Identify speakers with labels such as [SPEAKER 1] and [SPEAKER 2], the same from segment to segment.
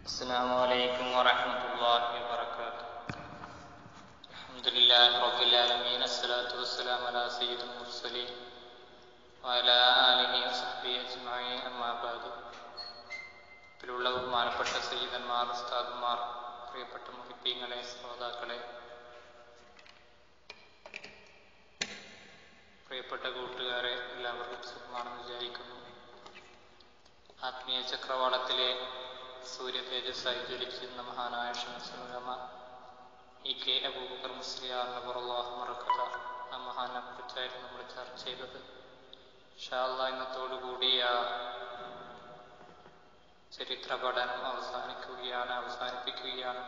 [SPEAKER 1] السلام عليكم ورحمة الله وبركاته الحمد لله رب العالمين الصلاة والسلام على سيد المرسلين وعلى آله وصحبه أجمعين أما بعد ഇതിലുള്ള ബഹുമാനപ്പെട്ട സയ്യിദന്മാർ ഉസ്താദുമാർ പ്രിയപ്പെട്ട മുഹിപ്പീങ്ങളെ ശ്രോതാക്കളെ പ്രിയപ്പെട്ട കൂട്ടുകാരെ എല്ലാവർക്കും സുഖമാണെന്ന് വിചാരിക്കുന്നു ആത്മീയ ചക്രവാളത്തിലെ സൂര്യ തേജസ്സായി ജ്വലിക്കുന്ന മഹാനായ ഷംസുലമ ഇ കെ അബൂബക്കർ മുസ്ലിയാർ നബറുല്ലാഹ് മറക്കഥ ആ മഹാനെ കുറിച്ചായിരുന്നു നമ്മൾ ചർച്ച ചെയ്തത് ഷാല്ല ഇന്നത്തോടുകൂടി ആ ചരിത്ര പഠനം അവസാനിക്കുകയാണ് അവസാനിപ്പിക്കുകയാണ്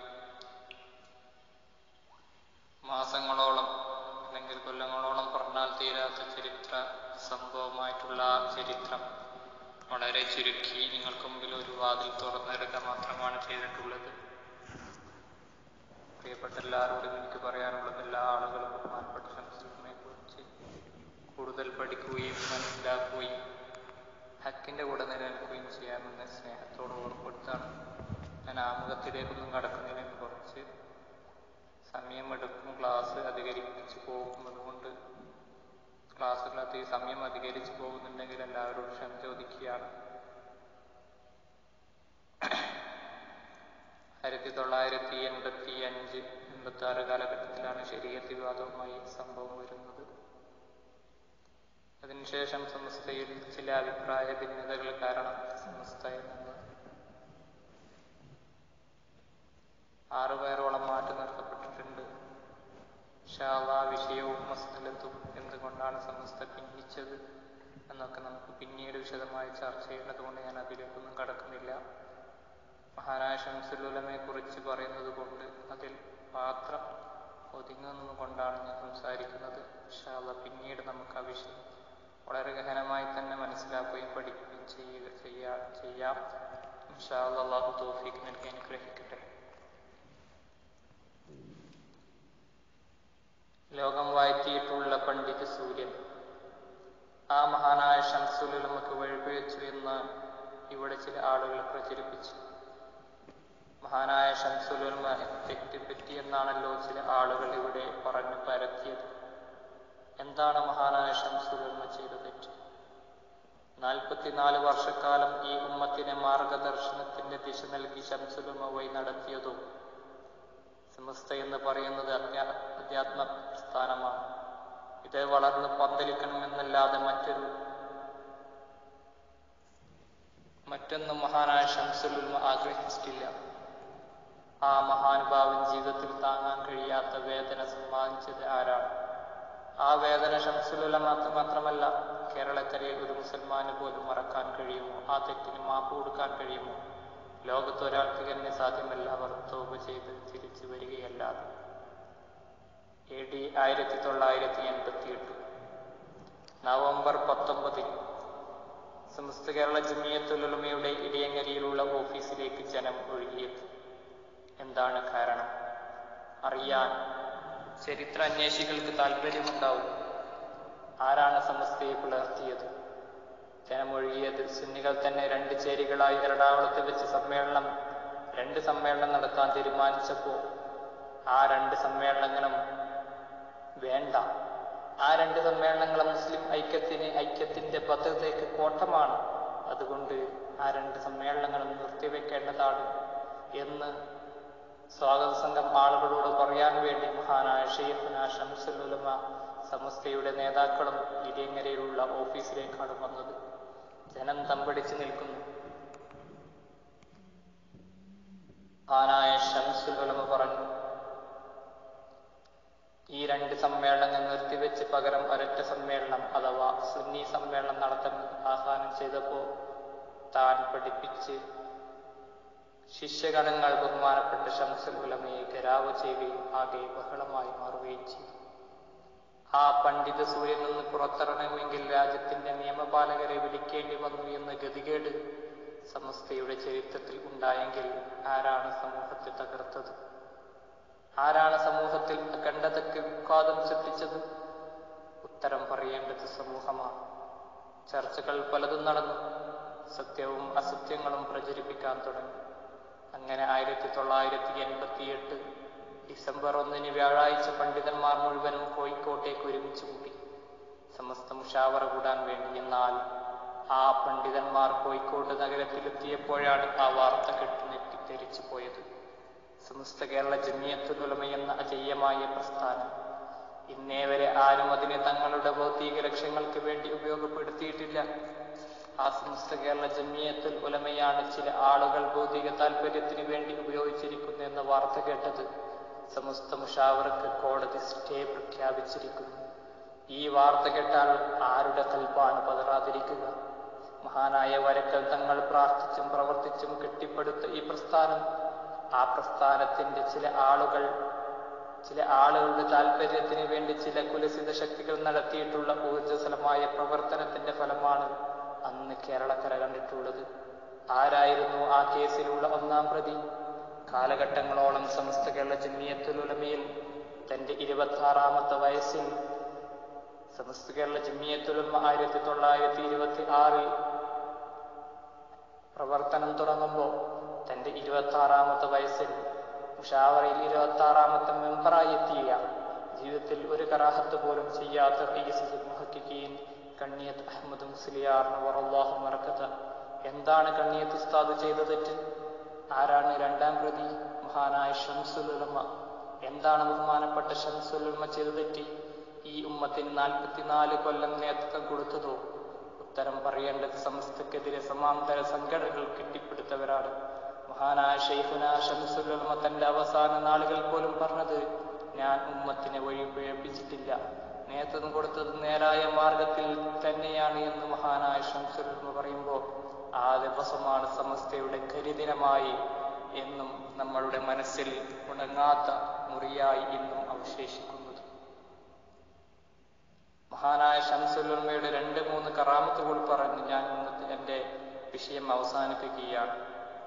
[SPEAKER 1] മാസങ്ങളോളം അല്ലെങ്കിൽ കൊല്ലങ്ങളോളം പറഞ്ഞാൽ തീരാത്ത ചരിത്ര സംഭവമായിട്ടുള്ള ആ ചരിത്രം വളരെ ചുരുക്കി നിങ്ങൾക്ക് മുമ്പിൽ ഒരു വാതിൽ തുറന്നിടുക മാത്രമാണ് ചെയ്തിട്ടുള്ളത് പ്രിയപ്പെട്ട എല്ലാവരോടും എനിക്ക് പറയാനുള്ളത് എല്ലാ ആളുകളും ബഹുമാനപ്പെട്ട ശംസുലിനെ കുറിച്ച് കൂടുതൽ പഠിക്കുകയും മനസ്സിലാക്കുകയും ഹക്കിന്റെ കൂടെ നിലനിൽക്കുകയും ചെയ്യാമെന്ന് സ്നേഹത്തോട് ഓർമ്മപ്പെടുത്താണ് ഞാൻ ആമുഖത്തിലേക്കൊന്നും കടക്കുന്നതിന് കുറച്ച് സമയമെടുക്കും ക്ലാസ് അധികരിപ്പിച്ചു പോകും അതുകൊണ്ട് ക്ലാസ്സുകൾ അധികം സമയം അധികരിച്ചു പോകുന്നുണ്ടെങ്കിൽ എല്ലാവരോടും ക്ഷമ ചോദിക്കുകയാണ് ആയിരത്തി തൊള്ളായിരത്തി എൺപത്തി അഞ്ച് എൺപത്തി ആറ് കാലഘട്ടത്തിലാണ് ശരീരത്ത് വിവാദവുമായി സംഭവം വരുന്നത് അതിനുശേഷം സംസ്ഥയിൽ ചില അഭിപ്രായ ഭിന്നതകൾ കാരണം സംസ്ഥയിൽ നിന്ന് ആറുപേരോളം മാറ്റി നിർത്തപ്പെട്ടിട്ടുണ്ട് ഷാള വിഷയവും മസ്തലത്തും എന്തുകൊണ്ടാണ് സമസ്ത ഭിന്നിച്ചത് എന്നൊക്കെ നമുക്ക് പിന്നീട് വിശദമായി ചർച്ച ചെയ്യേണ്ടതുകൊണ്ട് ഞാൻ അതിലേക്കൊന്നും കടക്കുന്നില്ല മഹാനായ ഷംസുലുലമയെ കുറിച്ച് പറയുന്നത് കൊണ്ട് അതിൽ മാത്രം ഒതുങ്ങുന്നത് കൊണ്ടാണ് ഞാൻ സംസാരിക്കുന്നത് ഷാള പിന്നീട് നമുക്ക് ആ വിഷയം വളരെ ഗഹനമായി തന്നെ മനസ്സിലാക്കുകയും പഠിക്കുകയും ചെയ്യുക ചെയ്യാ ചെയ്യാം ഷാള അള്ളാഹു തോഫീക്ക് നൽകി അനുഗ്രഹിക്കട്ടെ ലോകം വാഴ്ത്തിയിട്ടുള്ള പണ്ഡിത സൂര്യൻ ആ മഹാനായ ഷംസുലുലമക്ക് വഴിപിഴച്ചു എന്ന് ഇവിടെ ചില ആളുകൾ പ്രചരിപ്പിച്ചു മഹാനായ ഷംസുലുലമ തെറ്റുപറ്റി എന്നാണല്ലോ ചില ആളുകൾ ഇവിടെ പറഞ്ഞു പരത്തിയത് എന്താണ് മഹാനായ ഷംസുലുലമ ചെയ്ത തെറ്റ് നാൽപ്പത്തിനാല് വർഷക്കാലം ഈ ഉമ്മത്തിന് മാർഗദർശനത്തിന്റെ ദിശ നൽകി ഷംസുലുമ വഴി നടത്തിയതും സമസ്ത എന്ന് പറയുന്നത് അധ്യാത്മ സ്ഥാനമാണ് ഇത് വളർന്ന് പന്തലിക്കണമെന്നല്ലാതെ മറ്റൊരു മറ്റൊന്നും മഹാനായ ഷംസുലുൽമ ആഗ്രഹിച്ചിട്ടില്ല ആ മഹാനുഭാവൻ ജീവിതത്തിൽ താങ്ങാൻ കഴിയാത്ത വേദന സമ്മാനിച്ചത് ആരാണ് ആ വേദന ഷംസുലുല മാത്രമല്ല കേരളക്കരയെ ഒരു മുസൽമാന് പോലും മറക്കാൻ കഴിയുമോ ആ തെറ്റിന് മാപ്പ് കൊടുക്കാൻ കഴിയുമോ ലോകത്ത് ഒരാൾക്ക് തന്നെ സാധ്യമല്ല അവർ തോപ ചെയ്ത് തിരിച്ചു വരികയല്ലാതെ എ ഡി ആയിരത്തി തൊള്ളായിരത്തി എൺപത്തി എട്ട് നവംബർ പത്തൊമ്പതിന് സമസ്ത കേരള ജമിയത്തുലുമയുടെ ഇടിയങ്ങരിയിലുള്ള ഓഫീസിലേക്ക് ജനം ഒഴുകിയെത്തി എന്താണ് കാരണം അറിയാൻ ചരിത്ര അന്വേഷികൾക്ക് താല്പര്യമുണ്ടാവും ആരാണ് സമസ്തയെ പുലർത്തിയത് ജനമൊഴുകിയത് സുന്നികൾ തന്നെ രണ്ട് ചേരികളായി എറണാകുളത്ത് വെച്ച് സമ്മേളനം രണ്ട് സമ്മേളനം നടത്താൻ തീരുമാനിച്ചപ്പോൾ ആ രണ്ട് സമ്മേളനങ്ങളും വേണ്ട ആ രണ്ട് സമ്മേളനങ്ങളും മുസ്ലിം ഐക്യത്തിന് ഐക്യത്തിന്റെ ഭദ്രതയ്ക്ക് കോട്ടമാണ് അതുകൊണ്ട് ആ രണ്ട് സമ്മേളനങ്ങളും നിർത്തിവെക്കേണ്ടതാണ് എന്ന് സ്വാഗത സംഘം ആളുകളോട് പറയാൻ വേണ്ടി മഹാനായ ഷെയ്ഖുന ഷംസുലുലമ സമസ്തയുടെ നേതാക്കളും ഇടിയങ്ങരയിലുള്ള ഓഫീസിലേക്കാണ് വന്നത് ജനം തമ്പടിച്ചു നിൽക്കുന്നു ആനായ ഷംസുലമ പറഞ്ഞു ഈ രണ്ട് സമ്മേളനങ്ങൾ നിർത്തിവെച്ച് പകരം ഒരൊറ്റ സമ്മേളനം അഥവാ സുന്നി സമ്മേളനം നടത്താൻ ആഹ്വാനം ചെയ്തപ്പോ താൻ പഠിപ്പിച്ച് ശിഷ്യഗണങ്ങൾ ബഹുമാനപ്പെട്ട ഷംസുൽ ഉലമയെ ഗരാവ് ചെയ്യുകയും ആകെ ബഹളമായി മാറുകയും ചെയ്തു ആ പണ്ഡിത സൂര്യൻ നിന്ന് പുറത്തിറങ്ങുമെങ്കിൽ രാജ്യത്തിന്റെ നിയമപാലകരെ വിളിക്കേണ്ടി വന്നു എന്ന ഗതികേട് സമസ്തയുടെ ചരിത്രത്തിൽ ഉണ്ടായെങ്കിൽ ആരാണ് സമൂഹത്തെ തകർത്തത് ആരാണ് സമൂഹത്തിൽ അഖണ്ഡതയ്ക്ക് വിഘാതം സൃഷ്ടിച്ചത് ഉത്തരം പറയേണ്ടത് സമൂഹമാണ് ചർച്ചകൾ പലതും നടന്നു സത്യവും അസത്യങ്ങളും പ്രചരിപ്പിക്കാൻ തുടങ്ങി അങ്ങനെ ആയിരത്തി തൊള്ളായിരത്തി എൺപത്തി എട്ട് ഡിസംബർ ഒന്നിന് വ്യാഴാഴ്ച പണ്ഡിതന്മാർ മുഴുവനും കോഴിക്കോട്ടേക്ക് ഒരുമിച്ച് കൂടി സമസ്ത മുഷാവറ കൂടാൻ വേണ്ടി എന്നാൽ ആ പണ്ഡിതന്മാർ കോഴിക്കോട് നഗരത്തിലെത്തിയപ്പോഴാണ് ആ വാർത്ത കെട്ട് നെറ്റിത്തെരിച്ചു പോയത് സമസ്ത കേരള ജമിയത്തുലമ എന്ന അജയ്യമായ പ്രസ്ഥാനം ഇന്നേ വരെ ആരും അതിനെ തങ്ങളുടെ ഭൗതിക ലക്ഷ്യങ്ങൾക്ക് വേണ്ടി ഉപയോഗപ്പെടുത്തിയിട്ടില്ല ആ സമസ്ത കേരള ജമിയത്തുൽ ഉലമയാണ് ചില ആളുകൾ ഭൗതിക താല്പര്യത്തിന് വേണ്ടി ഉപയോഗിച്ചിരിക്കുന്നു എന്ന വാർത്ത കേട്ടത് സമസ്ത മുഷാവർക്ക് കോടതി സ്റ്റേ പ്രഖ്യാപിച്ചിരിക്കുന്നു ഈ വാർത്ത കേട്ടാൽ ആരുടെ കൽപ്പാണ് പതറാതിരിക്കുക മഹാനായ വരക്കൽ തങ്ങൾ പ്രാർത്ഥിച്ചും പ്രവർത്തിച്ചും കെട്ടിപ്പടുത്ത ഈ പ്രസ്ഥാനം ആ പ്രസ്ഥാനത്തിന്റെ ചില ആളുകൾ ചില ആളുകളുടെ താല്പര്യത്തിന് വേണ്ടി ചില കുലസിത ശക്തികൾ നടത്തിയിട്ടുള്ള ഊർജ്ജസ്വലമായ പ്രവർത്തനത്തിന്റെ ഫലമാണ് അന്ന് കേരളക്കര കണ്ടിട്ടുള്ളത് ആരായിരുന്നു ആ കേസിലുള്ള ഒന്നാം പ്രതി കാലഘട്ടങ്ങളോളം സമസ്ത കേരള ജമിയത്തുലുലമയിൽ തന്റെ ഇരുപത്തി ആറാമത്തെ വയസ്സിൽ സമസ്ത കേരള ജമിയത്തുലമ ആയിരത്തി തൊള്ളായിരത്തി ഇരുപത്തി ആറിൽ പ്രവർത്തനം തുടങ്ങുമ്പോൾ തന്റെ ഇരുപത്തി ആറാമത്തെ വയസ്സിൽ മുഷാവറയിൽ ഇരുപത്തി ആറാമത്തെ മെമ്പറായി എത്തിയ ജീവിതത്തിൽ ഒരു കറാഹത്ത് പോലും ചെയ്യാത്ത മുഹക്കിക്കീൻ കണ്ണിയത്ത് അഹമ്മദ് മുസ്ലിയാർ വറല്ലാഹു മറക്കത്ത എന്താണ് കണ്ണിയത്ത് ഉസ്താദ് ചെയ്ത തെറ്റ് ആരാണ് രണ്ടാം പ്രതി മഹാനായ ഷംസുലുലമ എന്താണ് ബഹുമാനപ്പെട്ട ഷംസുലുലമ ചെയ്ത തെറ്റി ഈ ഉമ്മത്തിന് നാൽപ്പത്തിനാല് കൊല്ലം നേതൃത്വം കൊടുത്തതോ ഉത്തരം പറയേണ്ടത് സമസ്തക്കെതിരെ സമാന്തര സംഘടനകൾ കെട്ടിപ്പടുത്തവരാണ് മഹാനായ ഷെയ്ഖുന ഷംസുലുലമ തന്റെ അവസാന നാളുകൾ പോലും പറഞ്ഞത് ഞാൻ ഉമ്മത്തിനെ വഴി പിഴപ്പിച്ചിട്ടില്ല നേതൃത്വം കൊടുത്തത് നേരായ മാർഗത്തിൽ തന്നെയാണ് എന്ന് മഹാനായ ഷംസുലുലമ പറയുമ്പോൾ ആ ദിവസമാണ് സമസ്തയുടെ കരിദിനമായി എന്നും നമ്മളുടെ മനസ്സിൽ ഉണങ്ങാത്ത മുറിയായി ഇന്നും അവശേഷിക്കുന്നത് മഹാനായ ഷംസുലുൽമയുടെ രണ്ട് മൂന്ന് കറാമത്തുകൾ പറഞ്ഞ് ഞാൻ ഇന്നത്തെ എൻ്റെ വിഷയം അവസാനിപ്പിക്കുകയാണ്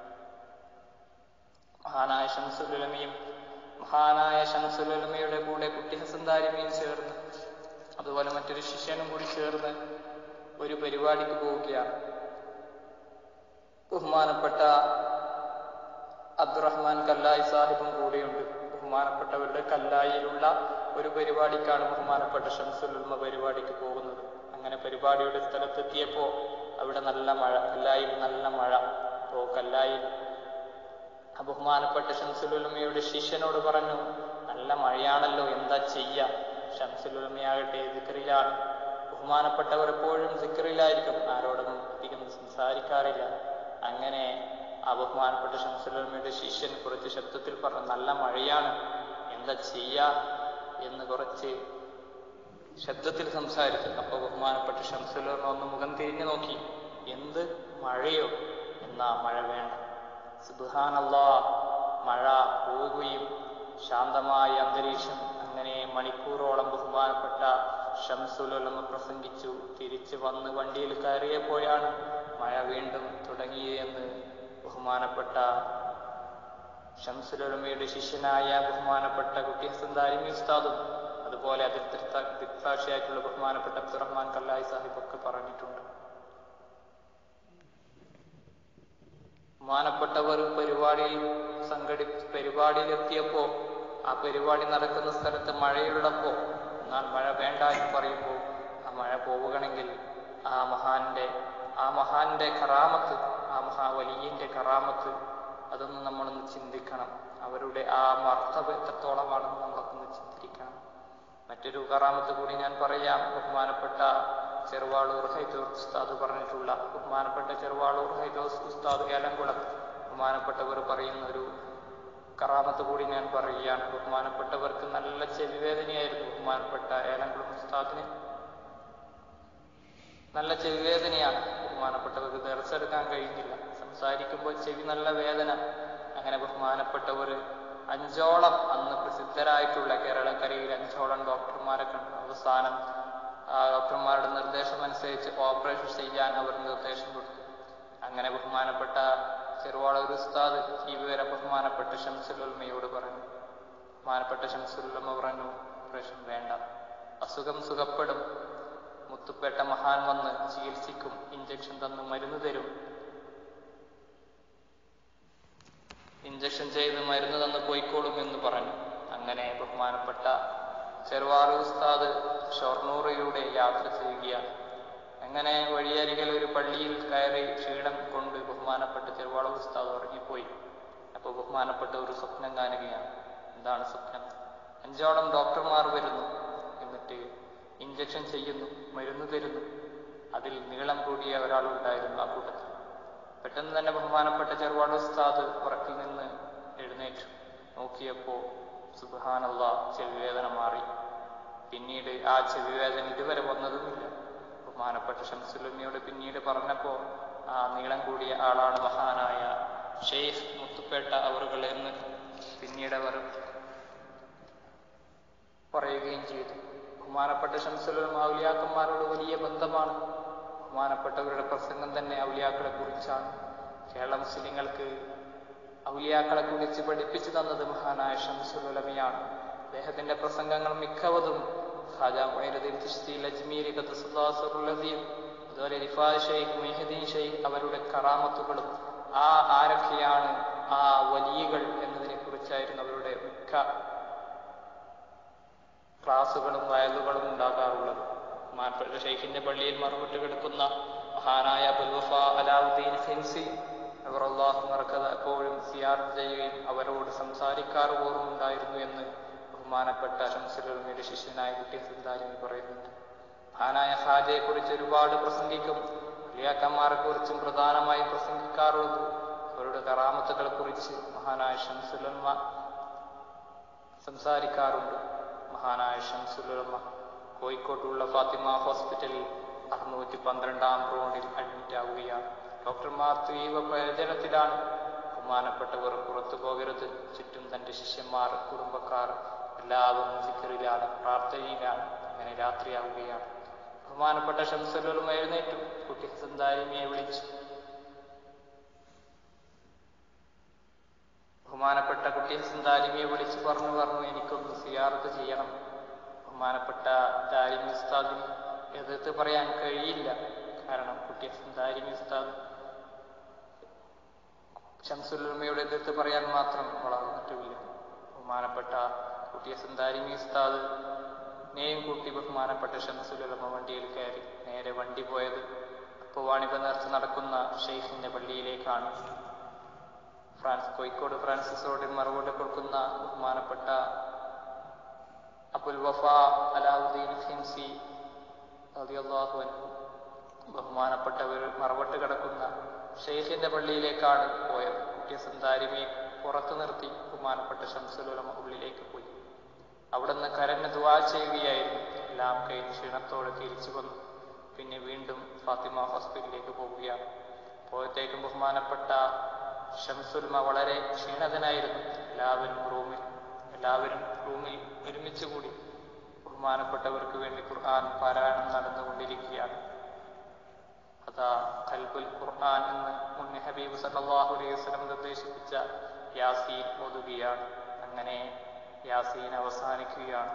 [SPEAKER 1] മഹാനായ ഷംസുലുലമയും മഹാനായ ഷംസുലുലമയുടെ കൂടെ കുട്ടി ഹസൻ ദാരിമയും ചേർന്ന് അതുപോലെ മറ്റൊരു ശിഷ്യനും കൂടി ചേർന്ന് ഒരു പരിപാടിക്ക് പോവുകയാണ് ബഹുമാനപ്പെട്ട അബ്ദുറഹ്മാൻ കല്ലായി സാഹിബും കൂടെയുണ്ട് ബഹുമാനപ്പെട്ടവരുടെ കല്ലായിലുള്ള ഒരു പരിപാടിക്കാണ് ബഹുമാനപ്പെട്ട ഷംസുലുൽമ പരിപാടിക്ക് പോകുന്നത് അങ്ങനെ പരിപാടിയുടെ സ്ഥലത്തെത്തിയപ്പോ അവിടെ നല്ല മഴ കല്ലായിൽ നല്ല മഴ അപ്പോ കല്ലായിൽ ആ ബഹുമാനപ്പെട്ട ഷംസുലുൽമയുടെ ശിഷ്യനോട് പറഞ്ഞു നല്ല മഴയാണല്ലോ എന്താ ചെയ്യ ഷംസുലുൽമയാകട്ടെ ദിക്കറിലാണ് ബഹുമാനപ്പെട്ടവർ എപ്പോഴും ദിക്കറിലായിരിക്കും ആരോടും അധികം സംസാരിക്കാറില്ല അങ്ങനെ ആ ബഹുമാനപ്പെട്ട ഷംസുലമയുടെ ശിഷ്യൻ കുറച്ച് ശബ്ദത്തിൽ പറഞ്ഞു നല്ല മഴയാണ് എന്താ ചെയ്യാ എന്ന് കുറച്ച് ശബ്ദത്തിൽ സംസാരിച്ചു അപ്പൊ ബഹുമാനപ്പെട്ട ഷംസുലമ ഒന്ന് മുഖം തിരിഞ്ഞു നോക്കി എന്ത് മഴയോ എന്നാ മഴ വേണ്ട സുബാനല്ലാ മഴ പോവുകയും ശാന്തമായ അന്തരീക്ഷം അങ്ങനെ മണിക്കൂറോളം ബഹുമാനപ്പെട്ട ഷംസുലമ പ്രസംഗിച്ചു തിരിച്ചു വന്ന് വണ്ടിയിൽ കയറിയപ്പോഴാണ് മഴ വീണ്ടും തുടങ്ങിയെന്ന് ബഹുമാനപ്പെട്ട ഷംസുലമയുടെ ശിഷ്യനായ ബഹുമാനപ്പെട്ട കുട്ടി ഹസൻ ദാരിമി ഉസ്താദും അതുപോലെ അതിൽ ദിക്സാക്ഷിയായിട്ടുള്ള ബഹുമാനപ്പെട്ട അബ്ദുറഹ്മാൻ കല്ലായി സാഹിബ് ഒക്കെ പറഞ്ഞിട്ടുണ്ട് ബഹുമാനപ്പെട്ടവർ പരിപാടിയിൽ സംഘടി പരിപാടിയിലെത്തിയപ്പോ ആ പരിപാടി നടക്കുന്ന സ്ഥലത്ത് മഴയുള്ളപ്പോ എന്നാൽ മഴ വേണ്ട എന്ന് പറയുമ്പോൾ ആ മഴ പോവുകയാണെങ്കിൽ ആ മഹാന്റെ ആ മഹാന്റെ കറാമത്ത് ആ മഹാവലിയന്റെ കറാമത്ത് അതൊന്നും നമ്മളൊന്ന് ചിന്തിക്കണം അവരുടെ ആ മർത്തവ എത്രത്തോളമാണെന്ന് നമ്മളൊക്കെ ചിന്തിക്കണം മറ്റൊരു കറാമത്ത് കൂടി ഞാൻ പറയാം ബഹുമാനപ്പെട്ട ചെറുവാളൂർ ഹൈദോസ് ഉസ്താദ് പറഞ്ഞിട്ടുള്ള ബഹുമാനപ്പെട്ട ചെറുവാളൂർ ഹൈദോസ് ഉസ്താദ് ഏലംകുളം ബഹുമാനപ്പെട്ടവർ പറയുന്ന ഒരു കറാമത്ത് കൂടി ഞാൻ പറയുകയാണ് ബഹുമാനപ്പെട്ടവർക്ക് നല്ല ചെവിവേദനയായിരുന്നു ബഹുമാനപ്പെട്ട ഏലംകുളം ഉസ്താദിന് നല്ല ചെവിവേദനയാണ് ബഹുമാനപ്പെട്ടവർക്ക് ദർശെടുക്കാൻ കഴിയുന്നില്ല സംസാരിക്കുമ്പോൾ ചെവി നല്ല വേദന അങ്ങനെ ബഹുമാനപ്പെട്ടവർ അഞ്ചോളം അന്ന് പ്രസിദ്ധരായിട്ടുള്ള കേരളക്കരയിൽ അഞ്ചോളം ഡോക്ടർമാരെ കണ്ടു അവസാനം ആ ഡോക്ടർമാരുടെ നിർദ്ദേശം അനുസരിച്ച് ഓപ്പറേഷൻ ചെയ്യാൻ അവർ നിർദ്ദേശം കൊടുത്തു അങ്ങനെ ബഹുമാനപ്പെട്ട ചെറുവാളൂർ ഉസ്താദ് ഈ വിവരം ബഹുമാനപ്പെട്ട ഷംസുലുൽമയോട് പറഞ്ഞു ബഹുമാനപ്പെട്ട ഷംസുലുൽമ പറഞ്ഞു ഓപ്പറേഷൻ വേണ്ട അസുഖം സുഖപ്പെടും മുത്തുപ്പേട്ട മഹാൻ വന്ന് ചികിത്സിക്കും ഇഞ്ചക്ഷൻ തന്ന് മരുന്ന് തരും ഇഞ്ചക്ഷൻ ചെയ്ത് മരുന്ന് തന്ന് പോയിക്കോളും എന്ന് പറഞ്ഞു അങ്ങനെ ബഹുമാനപ്പെട്ട ചെറുവാറ് ഉസ്താദ് ഷൊർണൂറിലൂടെ യാത്ര ചെയ്യുകയാണ് അങ്ങനെ വഴിയരികിൽ ഒരു പള്ളിയിൽ കയറി ക്ഷീണം കൊണ്ട് ബഹുമാനപ്പെട്ട ചെറുവാള ഉസ്താദ് ഉറങ്ങിപ്പോയി അപ്പോൾ ബഹുമാനപ്പെട്ട ഒരു സ്വപ്നം കാണുകയാണ് എന്താണ് സ്വപ്നം അഞ്ചോളം ഡോക്ടർമാർ വരുന്നു എന്നിട്ട് ഇഞ്ചക്ഷൻ ചെയ്യുന്നു മരുന്ന് തരുന്നു അതിൽ നീളം കൂടിയ ഒരാളുണ്ടായിരുന്നു ആ കൂട്ടത്തിൽ പെട്ടെന്ന് തന്നെ ബഹുമാനപ്പെട്ട ചെറുവാട് ഉസ്താദ് ഉറക്കിൽ നിന്ന് എഴുന്നേറ്റു നോക്കിയപ്പോൾ സുബാനല്ല ചെവിവേദന മാറി പിന്നീട് ആ ചെവിവേദന ഇതുവരെ വന്നതുമില്ല ബഹുമാനപ്പെട്ട ഷംസുലുമിയോട് പിന്നീട് പറഞ്ഞപ്പോൾ ആ നീളം കൂടിയ ആളാണ് മഹാനായ ഷെയ്ഖ് മുത്തുപേട്ട അവറുകൾ എന്ന് പിന്നീട് അവർ പറയുകയും ചെയ്തു ബഹുമാനപ്പെട്ട ഷംസുലും ഔലിയാക്കന്മാരോട് വലിയ ബന്ധമാണ് ബഹുമാനപ്പെട്ടവരുടെ പ്രസംഗം തന്നെ ഔലിയാക്കളെ കുറിച്ചാണ് കേരള മുസ്ലിങ്ങൾക്ക് ഔലിയാക്കളെ കുറിച്ച് പഠിപ്പിച്ചു തന്നത് മഹാനായ ഷംസുലമയാണ് അദ്ദേഹത്തിന്റെ പ്രസംഗങ്ങൾ മിക്കവതും ഖാജ മൊയ്നുദ്ദീൻ ചിശ്തി ലജ്മീരി ഖദ്സുല്ലാസുറുല്ലദീൻ അതുപോലെ റിഫാ ഷെയ്ഖ് മെഹദീൻ ഷെയ്ഖ് അവരുടെ കറാമത്തുകളും ആ ആരൊക്കെയാണ് ആ വലിയകൾ എന്നതിനെ കുറിച്ചായിരുന്നു അവരുടെ മിക്ക ക്ലാസുകളും വയലുകളും ഉണ്ടാകാറുള്ളത് മാൻപെട്ട ഷെയ്ഖിന്റെ പള്ളിയിൽ മറുപട്ട് കിടക്കുന്ന മഹാനായ ബുൽവഫ അലാവുദ്ദീൻ ഹിൻസി അവർ അള്ളാഹു മറക്കത എപ്പോഴും സിയാർത്ത് ചെയ്യുകയും അവരോട് സംസാരിക്കാറ് പോലും ഉണ്ടായിരുന്നു എന്ന് ബഹുമാനപ്പെട്ട ഷംസുലുമിയുടെ ശിഷ്യനായ കുട്ടി സിന്താരിമി പറയുന്നുണ്ട് മഹാനായ ഹാജയെ കുറിച്ച് ഒരുപാട് പ്രസംഗിക്കും ലിയാക്കന്മാരെ കുറിച്ചും പ്രധാനമായും പ്രസംഗിക്കാറുള്ളത് അവരുടെ കറാമത്തുകളെ കുറിച്ച് മഹാനായ ഷംസുലമ്മ സംസാരിക്കാറുണ്ട് മഹാനായ ഷംസുലമ്മ കോഴിക്കോട്ടുള്ള ഫാത്തിമ ഹോസ്പിറ്റലിൽ അറുന്നൂറ്റി പന്ത്രണ്ടാം റോഡിൽ അഡ്മിറ്റ് ആവുകയാണ് ഡോക്ടർമാർ തീവ്ര പ്രയോജനത്തിലാണ് ബഹുമാനപ്പെട്ടവർ പുറത്തു പോകരുത് ചുറ്റും തന്റെ ശിഷ്യന്മാർ കുടുംബക്കാർ എല്ലാവരും ഫിക്കറിലാണ് പ്രാർത്ഥനയിലാണ് അങ്ങനെ രാത്രിയാവുകയാണ് ബഹുമാനപ്പെട്ട ഷംസലും എഴുന്നേറ്റു കുട്ടി സന്താരിമിയെ വിളിച്ചു ബഹുമാനപ്പെട്ട കുട്ടി സന്താരിമിയെ വിളിച്ചു പറഞ്ഞു പറഞ്ഞു എനിക്കൊന്ന് സിയാറത്ത് ചെയ്യണം ബഹുമാനപ്പെട്ട ദാരിമി ഉസ്താദിന് എതിർത്ത് പറയാൻ കഴിയില്ല കാരണം കുട്ടി ദാരിമി ഉസ്താദ് ഷംസുലുമയുടെ എതിർത്ത് പറയാൻ മാത്രം വളർന്നിട്ടുമില്ല ബഹുമാനപ്പെട്ട കുട്ടിയ സന്താരിമി ഉസ്താദ് നെയും കൂട്ടി ബഹുമാനപ്പെട്ട ഷംസുലുലമ വണ്ടിയിൽ കയറി നേരെ വണ്ടി പോയത് അപ്പോൾ വാണിഭ നേർച്ച നടക്കുന്ന ഷെയ്ഖിന്റെ പള്ളിയിലേക്കാണ് ഫ്രാൻസ് കോഴിക്കോട് ഫ്രാൻസിസ് റോഡിൽ മറുപടി കൊടുക്കുന്ന ബഹുമാനപ്പെട്ട അബുൽ വഫ അലാവുദ്ദീൻ ഹിംസി റളിയല്ലാഹു അൻഹു ബഹുമാനപ്പെട്ടവർ മറവട്ട് കിടക്കുന്ന ഷെയ്ഖിന്റെ പള്ളിയിലേക്കാണ് പോയത് കുട്ടിയ സന്താരിമയെ പുറത്തു നിർത്തി ബഹുമാനപ്പെട്ട ഷംസുലുലമ ഉള്ളിലേക്ക് പോയി അവിടുന്ന് കരഞ്ഞ് ദുവാ ചെയ്യുകയായിരുന്നു എല്ലാം കഴിഞ്ഞ് ക്ഷീണത്തോടെ തിരിച്ചു വന്നു പിന്നെ വീണ്ടും ഫാത്തിമ ഹോസ്പിറ്റലിലേക്ക് പോവുകയാണ് പോയത്തേക്കും ബഹുമാനപ്പെട്ട ഷംസുൽമ വളരെ ക്ഷീണിതനായിരുന്നു എല്ലാവരും റൂമിൽ എല്ലാവരും റൂമിൽ ഒരുമിച്ച് കൂടി ബഹുമാനപ്പെട്ടവർക്ക് വേണ്ടി ഖുർആൻ പാരായണം നടന്നുകൊണ്ടിരിക്കുകയാണ് അതാ കൽബുൽ ഖുർആൻ എന്ന് മുന്നേ ഹബീബ് സല്ലല്ലാഹു അലൈഹി വസല്ലം നിർദ്ദേശിപ്പിച്ച യാസീൻ ഓതുകയാണ് അങ്ങനെ യാസീൻ അവസാനിക്കുകയാണ്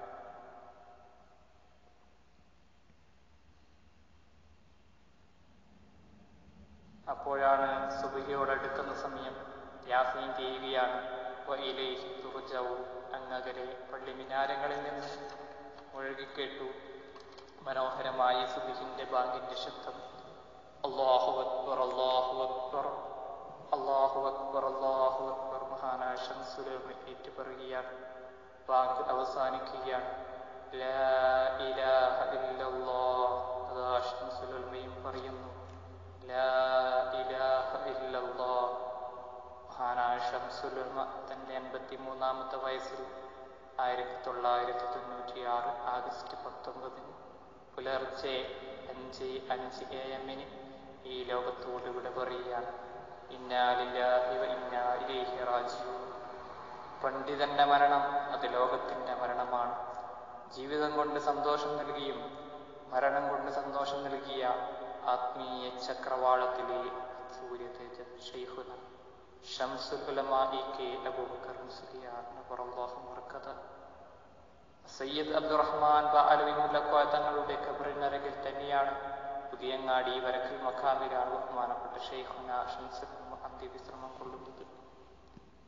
[SPEAKER 1] അപ്പോഴാണ് സുബഹിയോടടുക്കുന്ന സമയം യാസീൻ ചെയ്യുകയാണ് വയിലേഹി തുറജവും അങ്ങകലെ പള്ളി മിനാരങ്ങളിൽ നിന്ന് മുഴകിക്കേട്ടു മനോഹരമായ സുബിഹിന്റെ ബാങ്കിന്റെ ശബ്ദം അള്ളാഹു അക്ബർ അള്ളാഹു അക്ബർ അള്ളാഹു അക്ബർ അള്ളാഹു അക്ബർ മഹാനായ ഷംസുലമ ഏറ്റുപറയുകയാണ് ബാങ്ക് അവസാനിക്കുകയാണ് ലാ ഇലാഹ ഇല്ലല്ലാഹ് അതാ ഷംസുലമയും പറയുന്നു ലാ ഇലാഹ ഇല്ലല്ലാഹ് മഹാനായ ഷംസുലമ തന്റെ എൺപത്തി മൂന്നാമത്തെ വയസ്സിൽ ആയിരത്തി തൊള്ളായിരത്തി തൊണ്ണൂറ്റി ആറ് ആഗസ്റ്റ് പത്തൊമ്പതിന് പുലർച്ചെ അഞ്ച് അഞ്ച് എ എമ്മിന് ഈ ലോകത്തോട് വിട പറയുകയാണ് ഇന്നാലില്ലാഹി വ ഇന്നാ ഇലൈഹി റാജിഊൻ പണ്ഡിതന്റെ മരണം അത് ലോകത്തിന്റെ മരണമാണ് ജീവിതം കൊണ്ട് സന്തോഷം നൽകിയും മരണം കൊണ്ട് സന്തോഷം നൽകിയ ആത്മീയ ചക്രവാളത്തിലെ സൂര്യതേജ ഷെയ്ഖുന ഷംസുൽ ഉലമാഇ കെ അബൂബക്കർ മുസ്ലിയാർ നബറല്ലാഹു മർക്കത സയ്യിദ് അബ്ദുറഹ്മാൻ ബാലവി മുല്ലക്കോയ തങ്ങളുടെ ഖബറിനരകിൽ തന്നെയാണ് പുതിയങ്ങാടി വരക്കൽ മഖാമിലാണ് ബഹുമാനപ്പെട്ട ഷെയ്ഖുന ഷംസുൽ ഉലമ അന്ത്യവിശ്രമം കൊള്ളുന്നത്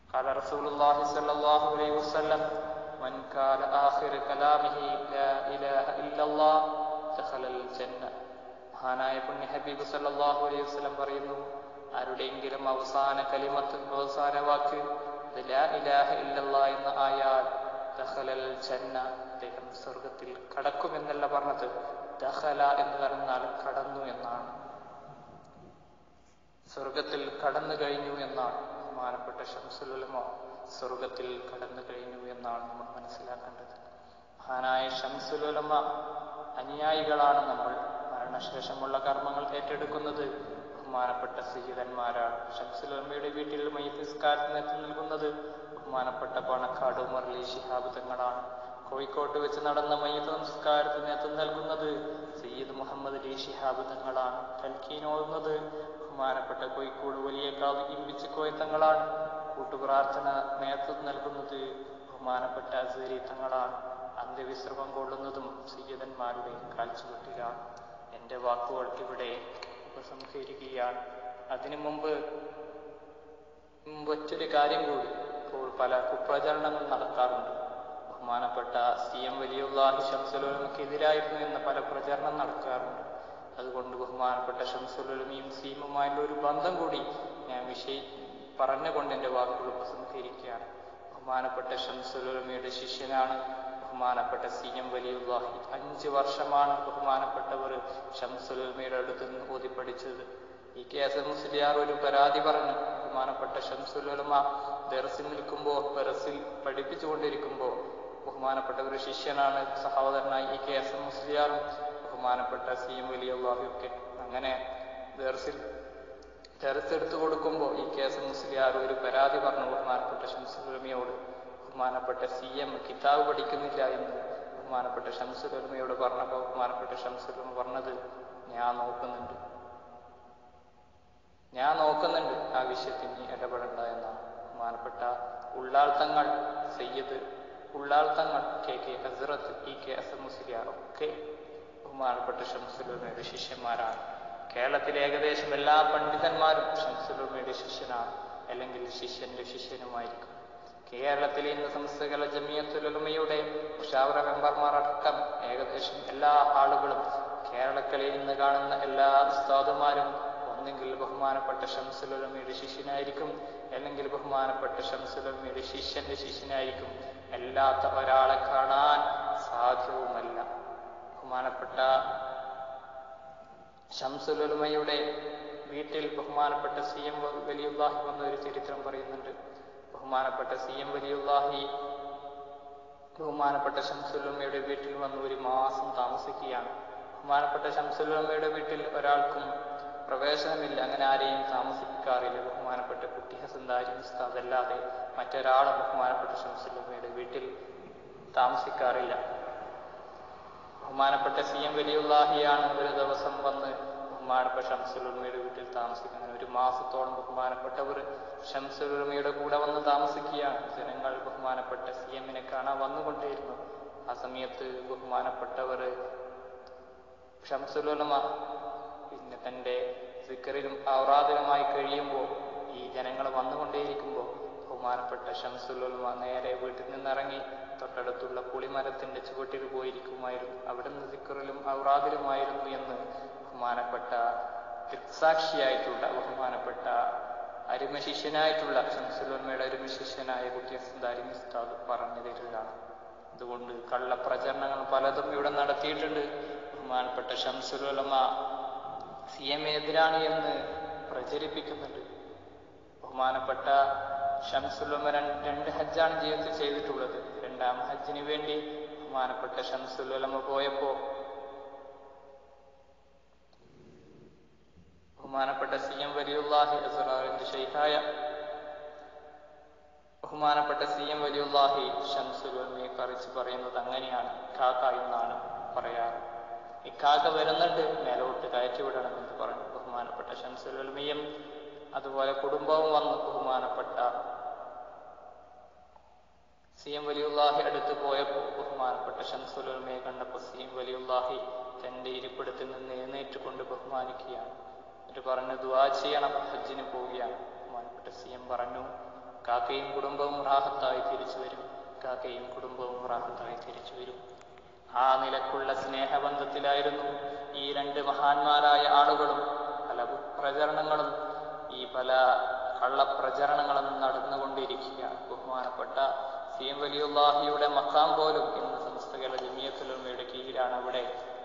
[SPEAKER 1] قال رسول الله صلى الله عليه وسلم من كان آخر كلامه لا إله إلا الله دخل الجنة മഹാനായ പുണ്യ ഹബീബ് സല്ലല്ലാഹു അലൈഹി വസല്ലം പറയുന്നു ആരുടെയെങ്കിലും അവസാന കലിമത്ത് അവസാന വാക്ക് ഇത് ലാ ഇലാഹ ഇല്ലല്ലാ എന്ന് ആയാൽ ദഖലൽ ജന്ന അദ്ദേഹം സ്വർഗത്തിൽ കടക്കുമെന്നല്ല പറഞ്ഞത് ദഖല എന്ന് പറഞ്ഞാൽ കടന്നു എന്നാണ് സ്വർഗത്തിൽ കടന്നു കഴിഞ്ഞു എന്നാണ് ബഹുമാനപ്പെട്ട ഷംസുലുലമ സ്വർഗത്തിൽ കടന്നു കഴിഞ്ഞു എന്നാണ് നമ്മൾ മനസ്സിലാക്കേണ്ടത് മഹാനായ ഷംസുലുലമ അനുയായികളാണ് നമ്മൾ മരണശേഷമുള്ള കർമ്മങ്ങൾ ഏറ്റെടുക്കുന്നത് ബഹുമാനപ്പെട്ട സീതന്മാരാണ് ഷംസുലമയുടെ വീട്ടിൽ മയ്യത്തിസ്കാരത്തിന് എത്തി നൽകുന്നത് ബഹുമാനപ്പെട്ട പണക്കാട് മുരളി ശിഹാബ് തങ്ങളാണ് കോഴിക്കോട്ട് വെച്ച് നടന്ന മയ്യത്ത് നമസ്കാരത്തിന് നേതൃത്വം നൽകുന്നത് സയ്യിദ് മുഹമ്മദ് അലി ശിഹാബ് തങ്ങളാണ് തൽക്കീൻ ഓതുന്നത് ബഹുമാനപ്പെട്ട കോഴിക്കോട് വലിയ കാവ് ഇമ്പിച്ച് കോയത്തങ്ങളാണ് കൂട്ടുപ്രാർത്ഥന നേതൃത്വം നൽകുന്നത് ബഹുമാനപ്പെട്ട അസേരി തങ്ങളാണ് അന്ത്യവിശ്രമം കൊള്ളുന്നതും സയ്യിദന്മാരുടെ കാഴ്ചവെട്ടിലാണ് എൻ്റെ വാക്കുകൾ ഇവിടെ ഉപസംഹരിക്കുകയാണ് അതിനു മുമ്പ് മറ്റൊരു കാര്യം കൂടി ഇപ്പോൾ പല കുപ്രചരണങ്ങൾ നടക്കാറുണ്ട് ബഹുമാനപ്പെട്ട സി എം വലിയുല്ലാഹി ഷംസുലുലമക്കെതിരായിരുന്നു എന്ന പല പ്രചരണം നടക്കാറുണ്ട് അതുകൊണ്ട് ബഹുമാനപ്പെട്ട ഷംസുലുലമയും സീമുമായുള്ള ഒരു ബന്ധം കൂടി ഞാൻ വിഷയ പറഞ്ഞുകൊണ്ട് എൻ്റെ വാക്കുകൾ ഉപസംഹരിക്കുകയാണ് ബഹുമാനപ്പെട്ട ഷംസുലുലമയുടെ ശിഷ്യനാണ് ബഹുമാനപ്പെട്ട സി എം വലിയുല്ലാഹി അഞ്ച് വർഷമാണ് ബഹുമാനപ്പെട്ടവർ ഷംസുലുലമയുടെ അടുത്ത് നിന്ന് ഓതി പഠിച്ചത് ഈ കേസ് മുസ്ലിയാർ ഒരു പരാതി പറഞ്ഞു ബഹുമാനപ്പെട്ട ഷംസുലുലമ ദർസിൽ നിൽക്കുമ്പോൾ ദർസിൽ പഠിപ്പിച്ചുകൊണ്ടിരിക്കുമ്പോൾ ബഹുമാനപ്പെട്ട ഒരു ശിഷ്യനാണ് സഹോദരനായി ഈ കെ എസ് എം മുസ്ലിയാറും ബഹുമാനപ്പെട്ട സി എം വലിയൊക്കെ അങ്ങനെ ദർസിൽ ദർസ് എടുത്തു കൊടുക്കുമ്പോൾ ഈ കെ എസ് എം മുസ്ലിയാർ ഒരു പരാതി പറഞ്ഞു ബഹുമാനപ്പെട്ട ഷംസുലമയോട് ബഹുമാനപ്പെട്ട സി എം കിതാബ് പഠിക്കുന്നില്ല എന്ന് ബഹുമാനപ്പെട്ട ഷംസുലമയോട് പറഞ്ഞപ്പോൾ ബഹുമാനപ്പെട്ട ഷംസുലമ പറഞ്ഞത് ഞാൻ നോക്കുന്നുണ്ട് ഞാൻ നോക്കുന്നുണ്ട് ആ വിഷയത്തിൽ നീ ഇടപെടണ്ട എന്നാണ് ബഹുമാനപ്പെട്ട Ullal Thangal Sayyid Ullal Thangal K K Hazrat E K S M Musliyar ഒക്കെ ബഹുമാനപ്പെട്ട ഷംസുലുമയുടെ ശിഷ്യന്മാരാണ് കേരളത്തിലെ ഏകദേശം എല്ലാ പണ്ഡിതന്മാരും ഷംസുലുമയുടെ ശിഷ്യനാണ് അല്ലെങ്കിൽ ശിഷ്യന്റെ ശിഷ്യനുമായിരിക്കും കേരളത്തിലെ ഇന്ന് സംസ്ഥകള ജമിയത്തുലുമയുടെ ഉഷാവറ മെമ്പർമാർ അടക്കം ഏകദേശം എല്ലാ ആളുകളും കേരളക്കലയിൽ ഇന്ന് കാണുന്ന എല്ലാ ഉസ്താദുമാരും ഒന്നെങ്കിൽ ബഹുമാനപ്പെട്ട ഷംസുലുലമയുടെ ശിഷ്യനായിരിക്കും അല്ലെങ്കിൽ ബഹുമാനപ്പെട്ട ഷംസുലുലമയുടെ ശിഷ്യന്റെ ശിഷ്യനായിരിക്കും അല്ലാത്ത ഒരാളെ കാണാൻ സാധ്യവുമല്ല ബഹുമാനപ്പെട്ട ഷംസുലുലമയുടെ വീട്ടിൽ ബഹുമാനപ്പെട്ട സി എം വലിയുല്ലാഹി വന്ന ഒരു ചരിത്രം പറയുന്നുണ്ട് ബഹുമാനപ്പെട്ട സി എം വലിയുല്ലാഹി ബഹുമാനപ്പെട്ട ഷംസുലുലമയുടെ വീട്ടിൽ വന്ന് ഒരു മാസം താമസിക്കുകയാണ് ബഹുമാനപ്പെട്ട ഷംസുലുലമയുടെ വീട്ടിൽ ഒരാൾക്കും പ്രവേശനമില്ല അങ്ങനെ ആരെയും താമസിപ്പിക്കാറില്ല ബഹുമാനപ്പെട്ട കുട്ടി ഹസന്താരി ഉസ്താദ് അല്ലാതെ മറ്റൊരാളെ ബഹുമാനപ്പെട്ട ഷംസുലുമയുടെ വീട്ടിൽ താമസിക്കാറില്ല ബഹുമാനപ്പെട്ട സി എം വലിയുല്ലാഹിയാണ് ഒരു ദിവസം വന്ന് ബഹുമാനപ്പെട്ട ഷംസുലുമയുടെ വീട്ടിൽ താമസിക്കുന്നത് ഒരു മാസത്തോളം ബഹുമാനപ്പെട്ടവർ ഷംസുലുമയുടെ കൂടെ വന്ന് താമസിക്കുകയാണ് ജനങ്ങൾ ബഹുമാനപ്പെട്ട സി എമ്മിനെ കാണാൻ വന്നുകൊണ്ടേയിരുന്നു ആ സമയത്ത് ബഹുമാനപ്പെട്ടവർ ഷംസുലുലമ പിന്നെ തൻ്റെ സിക്കറിലും ഔറാദിലുമായി കഴിയുമ്പോൾ ഈ ജനങ്ങൾ വന്നുകൊണ്ടേയിരിക്കുമ്പോൾ ബഹുമാനപ്പെട്ട ഷംസുലുലമ നേരെ വീട്ടിൽ നിന്നിറങ്ങി തൊട്ടടുത്തുള്ള പുളിമരത്തിന്റെ ചുവട്ടിൽ പോയിരിക്കുമായിരുന്നു അവിടുന്ന് സിക്കറിലും ഔറാദിലുമായിരുന്നു എന്ന് ബഹുമാനപ്പെട്ട ദൃക്സാക്ഷിയായിട്ടുള്ള ബഹുമാനപ്പെട്ട അരുമശിഷ്യനായിട്ടുള്ള ഷംസുലുലമയുടെ അരുമശിഷ്യനായ കുട്ടിയസന്താരി ഉസ്താദ് പറഞ്ഞു തരികയാണ് അതുകൊണ്ട് കള്ളപ്രചരണങ്ങൾ പലതും ഇവിടെ നടത്തിയിട്ടുണ്ട് ബഹുമാനപ്പെട്ട ഷംസുലുലമ സി എം എതിരാണ് എന്ന് പ്രചരിപ്പിക്കുന്നുണ്ട് ബഹുമാനപ്പെട്ട ഷംസുലുമ രണ്ട് ഹജ്ജാണ് ജീവിതത്തിൽ ചെയ്തിട്ടുള്ളത് രണ്ടാം ഹജ്ജിന് വേണ്ടി ബഹുമാനപ്പെട്ട ഷംസുലുലമ പോയപ്പോ ബഹുമാനപ്പെട്ട സി എം വലിയുല്ലാഹി അസറാറിന്റെ ഷെയ്ഖായ ബഹുമാനപ്പെട്ട സി എം വലിയുല്ലാഹി ഷംസുലുലമയെ കുറിച്ച് പറയുന്നത് അങ്ങനെയാണ് കാക്ക എന്നാണ് പറയാറ് ഇക്കാക്ക വരുന്നുണ്ട് മേലോട്ട് കയറ്റിവിടണമെന്ന് പറഞ്ഞു ബഹുമാനപ്പെട്ട ഷംസുലുലമയും അതുപോലെ കുടുംബവും വന്ന് ബഹുമാനപ്പെട്ട സി എം വലിയുല്ലാഹി അടുത്ത് പോയപ്പോൾ ബഹുമാനപ്പെട്ട ഷംസുലുലമയെ കണ്ടപ്പോൾ സി എം വലിയുല്ലാഹി തന്റെ ഇരിപ്പിടത്തിൽ നിന്ന് എഴുന്നേറ്റുകൊണ്ട് ബഹുമാനിക്കുകയാണ് എന്നിട്ട് പറഞ്ഞു ദുവാ ചെയ്യണം ഹജ്ജിന് പോവുകയാണ് ബഹുമാനപ്പെട്ട സി എം പറഞ്ഞു കാക്കയും കുടുംബവും റാഹത്തായി തിരിച്ചു വരും കാക്കയും കുടുംബവും റാഹത്തായി തിരിച്ചു വരും ആ നിലക്കുള്ള സ്നേഹബന്ധത്തിലായിരുന്നു ഈ രണ്ട് മഹാന്മാരായ ആളുകളും പല പ്രചരണങ്ങളും ഈ പല കള്ളപ്രചരണങ്ങളും നടന്നുകൊണ്ടിരിക്കുകയാണ് ബഹുമാനപ്പെട്ട സി എം വലിയുല്ലാഹിയുടെ മക്കാം പോലും ഇന്ന് സമസ്ത കേരള ജമിയത്തുലമയുടെ കീഴിലാണ് അവിടെ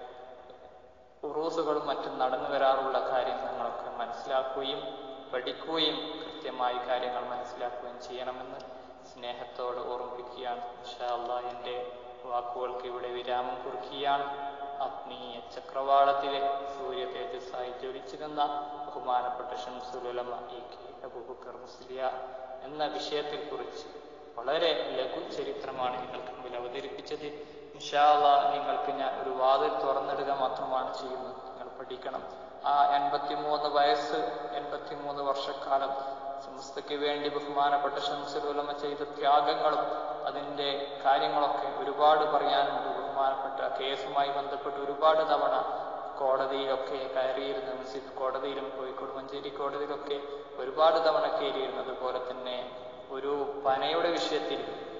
[SPEAKER 1] ഉറൂസുകളും മറ്റും നടന്നു വരാറുള്ള കാര്യങ്ങളൊക്കെ മനസ്സിലാക്കുകയും പഠിക്കുകയും കൃത്യമായി കാര്യങ്ങൾ മനസ്സിലാക്കുകയും ചെയ്യണമെന്ന് സ്നേഹത്തോട് ഓർമ്മിപ്പിക്കുകയാണ് ഇൻഷാല്ല എൻ്റെ വാക്കുകൾക്ക് ഇവിടെ വിരാമം കുറിക്കുകയാണ് ആത്മീയ ചക്രവാളത്തിലെ സൂര്യ തേജസ്സായി ജ്വലിച്ചിരുന്ന ബഹുമാനപ്പെട്ട ഷംസുലുലമ ഇ കെ അബൂബക്കർ മുസ്ലിയ എന്ന വിഷയത്തെ കുറിച്ച് വളരെ ലഘു ചരിത്രമാണ് നിങ്ങൾക്ക് മുമ്പിൽ അവതരിപ്പിച്ചത് ഇൻഷാല്ല നിങ്ങൾക്ക് ഞാൻ ഒരു വാതിൽ തുറന്നിടുക മാത്രമാണ് ചെയ്യുന്നത് നിങ്ങൾ പഠിക്കണം ആ എൺപത്തിമൂന്ന് വയസ്സ് എൺപത്തിമൂന്ന് വർഷക്കാലം സമസ്തയ്ക്ക് വേണ്ടി ബഹുമാനപ്പെട്ട ഷംസുലുലമ ചെയ്ത ത്യാഗങ്ങളും അതിൻ്റെ കാര്യങ്ങളൊക്കെ ഒരുപാട് പറയാനുണ്ട് ബഹുമാനപ്പെട്ട കേസുമായി ബന്ധപ്പെട്ട് ഒരുപാട് തവണ കോടതിയിലൊക്കെ കയറിയിരുന്നു മുൻസിഫ് കോടതിയിലും കോഴിക്കോട് മഞ്ചേരി കോടതിയിലൊക്കെ ഒരുപാട് തവണ കയറിയിരുന്നു അതുപോലെ തന്നെ ഒരു പനയുടെ വിഷയത്തിൽ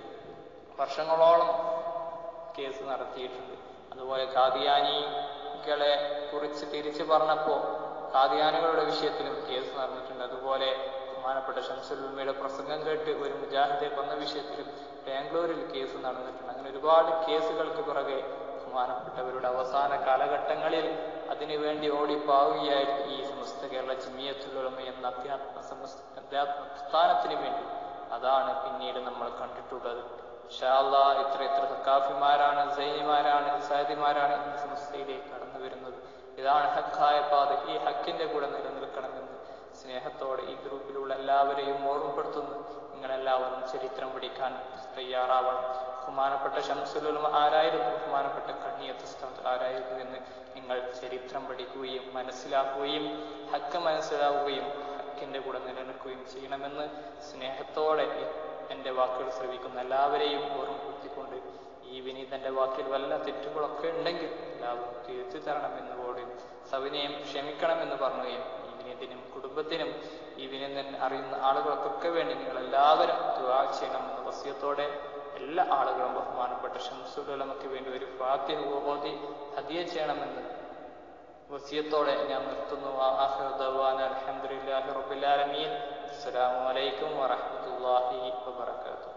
[SPEAKER 1] വർഷങ്ങളോളം കേസ് നടത്തിയിട്ടുണ്ട് അതുപോലെ കാദിയാനികളെ കുറിച്ച് തിരിച്ചു പറഞ്ഞപ്പോൾ കാദിയാനികളുടെ വിഷയത്തിലും കേസ് നടന്നിട്ടുണ്ട് അതുപോലെ ബഹുമാനപ്പെട്ട ഷംസുലുമയുടെ പ്രസംഗം കേട്ട് ഒരു മുജാഹിദെ കൊന്ന വിഷയത്തിലും ബാംഗ്ലൂരിൽ കേസ് നടന്നിട്ടുണ്ട് അങ്ങനെ ഒരുപാട് കേസുകൾക്ക് പിറകെ ബഹുമാനപ്പെട്ടവരുടെ അവസാന കാലഘട്ടങ്ങളിൽ അതിനുവേണ്ടി ഓടിപ്പാവുകയായിരുന്നു ഈ സമസ്ത കേരള ജമിയത്തുലമ എന്ന അധ്യാത്മ സമസ്ത അധ്യാത്മ പ്രസ്ഥാനത്തിന് വേണ്ടി അതാണ് പിന്നീട് നമ്മൾ കണ്ടിട്ടുള്ളത് ഷാല്ല ഇത്ര ഇത്ര സക്കാഫിമാരാണ് സൈനിമാരാണ് സാദിമാരാണ് ഈ സമസ്തയിലേക്ക് കടന്നു വരുന്നത് ഇതാണ് ഹക്കായ പാത ഈ ഹക്കിന്റെ കൂടെ നിലനിൽക്കണമെന്ന് സ്നേഹത്തോടെ ഈ ഗ്രൂപ്പിലുള്ള എല്ലാവരെയും ഓർമ്മപ്പെടുത്തുന്നു നിങ്ങളെല്ലാവരും ചരിത്രം പഠിക്കാൻ തയ്യാറാവണം ബഹുമാനപ്പെട്ട ഷംസുലുലമ ആരായിരുന്നു ബഹുമാനപ്പെട്ട കണ്ണിയത്ത് സ്ഥലത്ത് ആരായിരുന്നു എന്ന് നിങ്ങൾ ചരിത്രം പഠിക്കുകയും മനസ്സിലാക്കുകയും ഹക്ക് മനസ്സിലാവുകയും ഹക്കിന്റെ കൂടെ നിലനിൽക്കുകയും ചെയ്യണമെന്ന് സ്നേഹത്തോടെ എൻ്റെ വാക്കുകൾ ശ്രവിക്കുന്ന എല്ലാവരെയും ഓർമ്മപ്പെടുത്തിക്കൊണ്ട് ഈ വിനീതന്റെ വാക്കിൽ വല്ല തെറ്റുകളൊക്കെ ഉണ്ടെങ്കിൽ എല്ലാവരും തിരിച്ചു തരണമെന്ന് കൂടി സവിനയം ക്ഷമിക്കണമെന്ന് പറയുകയും ഈ വിനീതിനും കുടുംബത്തിനും ഈ വിനീതൻ അറിയുന്ന ആളുകൾക്കൊക്കെ വേണ്ടി നിങ്ങൾ എല്ലാവരും ദുആ ചെയ്യണമെന്ന വസ്യത്തോടെ എല്ലാ ആളുകളും ബഹുമാനപ്പെട്ട ഷംസുലമക്ക് വേണ്ടി ഒരു ഫാത്തിഹ ഓതി ഹദിയ ചെയ്യണമെന്ന് വസിയത്തോടെ ഞാൻ നിർത്തുന്നു ആഖിറു ദഅവാന അൽഹംദുലില്ലാഹി റബ്ബിൽ ആലമീൻ അസ്സലാമു അലൈക്കും വറഹ്മത്തുള്ളാഹി വബറകാതുഹു